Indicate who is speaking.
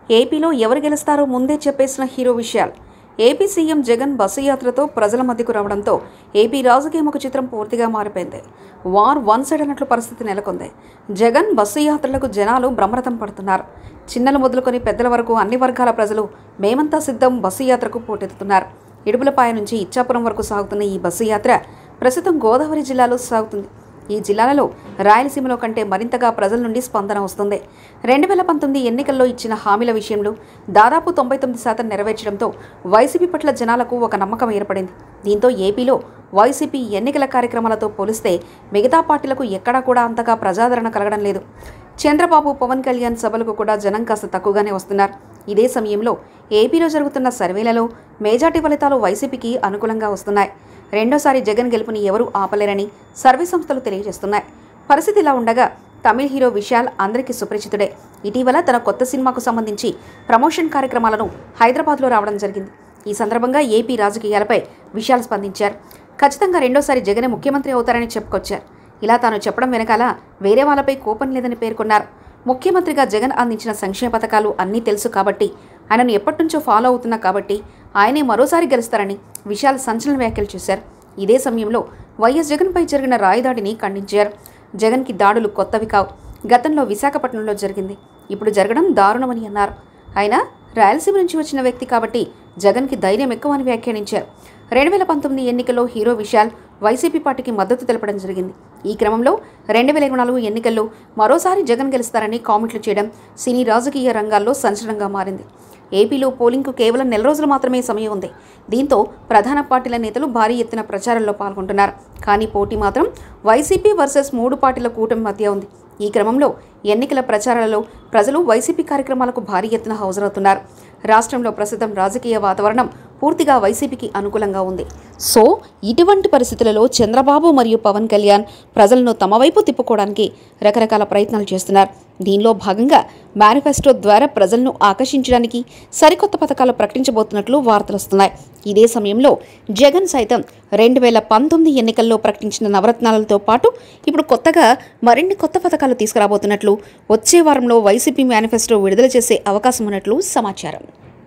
Speaker 1: ఏపీలో ఎవరు గెలుస్తారో ముందే చెప్పేసిన హీరో విషయాలు ఏపీ సీఎం జగన్ బస్సు యాత్రతో ప్రజల మధ్యకు రావడంతో ఏపీ రాజకీయం ఒక చిత్రం పూర్తిగా మారిపోయింది వార్ వన్ సైడ్ అన్నట్లు పరిస్థితి నెలకొంది జగన్ బస్సు యాత్రలకు జనాలు బ్రహ్మరథం పడుతున్నారు చిన్నలు మొదలుకొని పెద్దల వరకు అన్ని వర్గాల ప్రజలు మేమంతా సిద్ధం బస్సు యాత్రకు పోటెత్తుతున్నారు ఇడుపులపాయ నుంచి ఇచ్చాపురం వరకు సాగుతున్న ఈ బస్సు యాత్ర ప్రస్తుతం గోదావరి జిల్లాలో సాగుతుంది ఈ జిల్లాలలో రాయలసీమలో కంటే మరింతగా ప్రజల నుండి స్పందన వస్తుంది రెండు వేల పంతొమ్మిది ఎన్నికల్లో ఇచ్చిన హామీల విషయంలో దాదాపు తొంభై తొమ్మిది శాతం నెరవేర్చడంతో వైసీపీ పట్ల జనాలకు ఒక నమ్మకం ఏర్పడింది దీంతో ఏపీలో వైసీపీ ఎన్నికల కార్యక్రమాలతో పోలిస్తే మిగతా పార్టీలకు ఎక్కడా కూడా అంతగా ప్రజాదరణ కలగడం లేదు చంద్రబాబు పవన్ కళ్యాణ్ సభలకు కూడా జనం కాస్త తక్కువగానే వస్తున్నారు ఇదే సమయంలో ఏపీలో జరుగుతున్న సర్వేలలో మేజార్టీ ఫలితాలు వైసీపీకి అనుకూలంగా వస్తున్నాయి రెండోసారి జగన్ గెలుపుని ఎవరూ ఆపలేరని సర్వే సంస్థలు తెలియజేస్తున్నాయి పరిస్థితి ఇలా ఉండగా తమిళ హీరో విశాల్ అందరికీ సుపరిచితుడే ఇటీవల తన కొత్త సినిమాకు సంబంధించి ప్రమోషన్ కార్యక్రమాలను హైదరాబాద్లో రావడం జరిగింది ఈ సందర్భంగా ఏపీ రాజకీయాలపై విశాల్ స్పందించారు ఖచ్చితంగా రెండోసారి జగనే ముఖ్యమంత్రి అవుతారని చెప్పుకొచ్చారు ఇలా తాను చెప్పడం వెనకాల వేరే వాళ్ళపై కోపం లేదని పేర్కొన్నారు ముఖ్యమంత్రిగా జగన్ అందించిన సంక్షేమ పథకాలు అన్నీ తెలుసు కాబట్టి ఆయనను ఎప్పటినుంచో ఫాలో అవుతున్నా కాబట్టి ఆయనే మరోసారి గెలుస్తారని విశాల్ సంచలన వ్యాఖ్యలు చేశారు ఇదే సమయంలో వైఎస్ జగన్పై జరిగిన రాయదాడిని ఖండించారు జగన్కి దాడులు కొత్తవి కావు గతంలో విశాఖపట్నంలో జరిగింది ఇప్పుడు జరగడం దారుణమని అన్నారు ఆయన రాయలసీమ నుంచి వచ్చిన వ్యక్తి కాబట్టి జగన్కి ధైర్యం ఎక్కువ అని వ్యాఖ్యానించారు రెండు వేల పంతొమ్మిది ఎన్నికల్లో హీరో విశాల్ వైసీపీ పార్టీకి మద్దతు తెలపడం జరిగింది ఈ క్రమంలో రెండు వేల ఇరవై నాలుగు ఎన్నికల్లో మరోసారి జగన్ గెలుస్తారని కామెంట్లు చేయడం సినీ రాజకీయ రంగాల్లో సంచలనంగా మారింది ఏపీలో పోలింగ్కు కేవలం నెల రోజులు మాత్రమే సమయం ఉంది దీంతో ప్రధాన పార్టీల నేతలు భారీ ఎత్తున ప్రచారంలో పాల్గొంటున్నారు కానీ పోటీ మాత్రం వైసీపీ వర్సెస్ మూడు పార్టీల కూటమి మధ్య ఉంది ఈ క్రమంలో ఎన్నికల ప్రచారాలలో ప్రజలు వైసీపీ కార్యక్రమాలకు భారీ ఎత్తున హాజరవుతున్నారు రాష్ట్రంలో ప్రస్తుతం రాజకీయ వాతావరణం పూర్తిగా వైసీపీకి అనుకూలంగా ఉంది సో ఇటువంటి పరిస్థితులలో చంద్రబాబు మరియు పవన్ కళ్యాణ్ ప్రజలను తమ వైపు తిప్పుకోవడానికి రకరకాల ప్రయత్నాలు చేస్తున్నారు దీనిలో భాగంగా మేనిఫెస్టో ద్వారా ప్రజలను ఆకర్షించడానికి సరికొత్త పథకాలు ప్రకటించబోతున్నట్లు వార్తలు వస్తున్నాయి ఇదే సమయంలో జగన్ సైతం రెండు వేల పంతొమ్మిది ఎన్నికల్లో ప్రకటించిన నవరత్నాలతో పాటు ఇప్పుడు కొత్తగా మరిన్ని కొత్త పథకాలు తీసుకురాబోతున్నట్లు వచ్చే వారంలో వైసీపీ మేనిఫెస్టో విడుదల చేసే అవకాశం ఉన్నట్లు సమాచారం